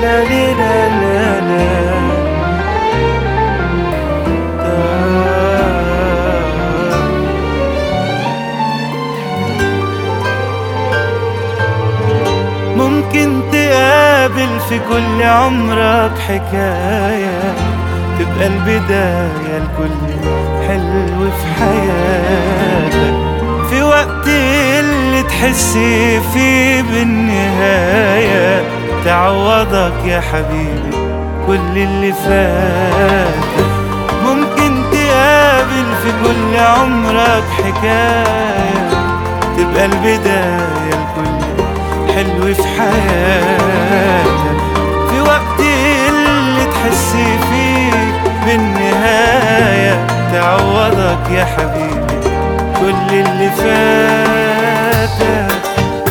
لا لي لا لا لا دا. ممكن تقابل في كل عمرك حكاية تبقى البداية لكل حلو في حياتك في وقت اللي تحس فيه بالنهاية تعوضك يا حبيبي كل اللي فاتك ممكن تقابل في كل عمرك حكاية تبقى البداية لكل حلو في حياتك في وقت اللي تحس فيه بالنهاية تعوضك يا حبيبي كل اللي فاتك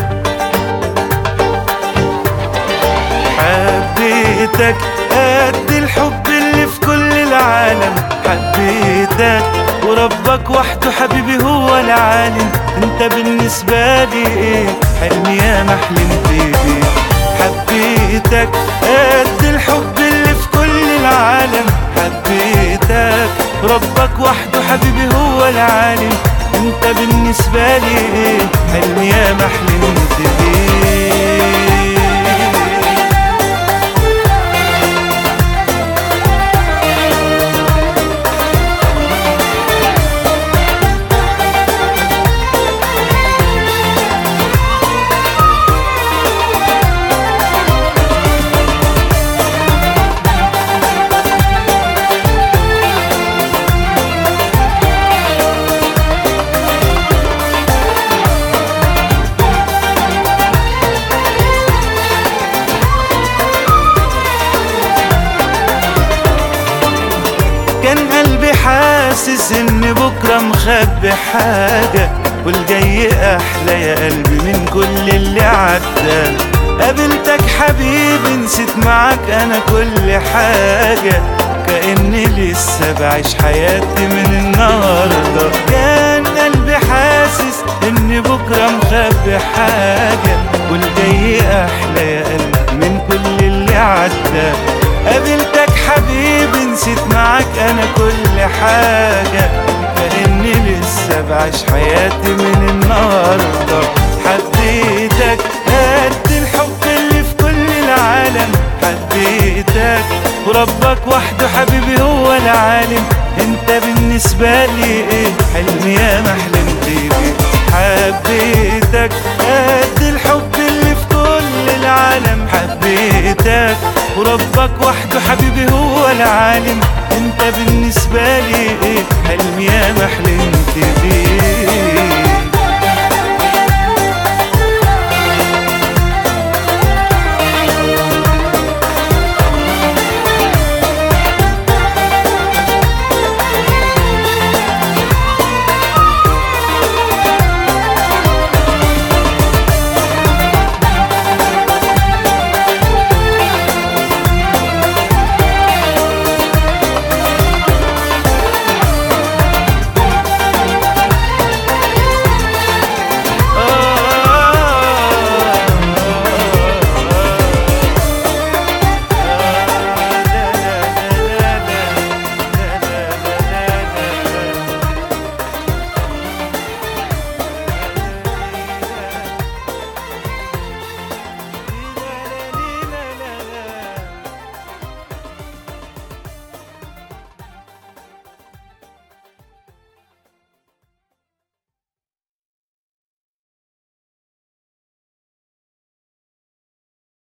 حبيتك قد الحب اللي في كل العالم حبيتك وربك وحده حبيبي هو العالم انت بالنسبة لي ايه حلمي يا ما حلمت بيه حبيتك قد الحب اللي في كل العالم حبيتك ربك وحده حبيبي هو العالم انت بالنسبة لي ايه حلمي يا ما حلمت بيه كان قلبي حاسس ان بكرة مخبي حاجة والجاي احلى يا قلبي من كل اللي عدى قابلتك حبيبي نسيت معاك انا كل حاجة كأني لسه بعيش حياتي من النهاردة كان قلبي حاسس ان بكرة مخبي حاجة والجاي احلى يا قلبي من كل اللي عدى قابلتك حبيبي نسيت معاك انا كل حاجة كأني لسه بعيش حياتي من النهاردة حبيتك قد الحب اللي في كل العالم حبيتك وربك وحده حبيبي هو العالم انت بالنسبة لي ايه حلمي يا ما حلمت بيه حبيتك قد الحب اللي في كل العالم حبيتك وربك وحده حبيبي هو العالم انت بالنسبة لي ايه حلمي يا ما حلمت بيه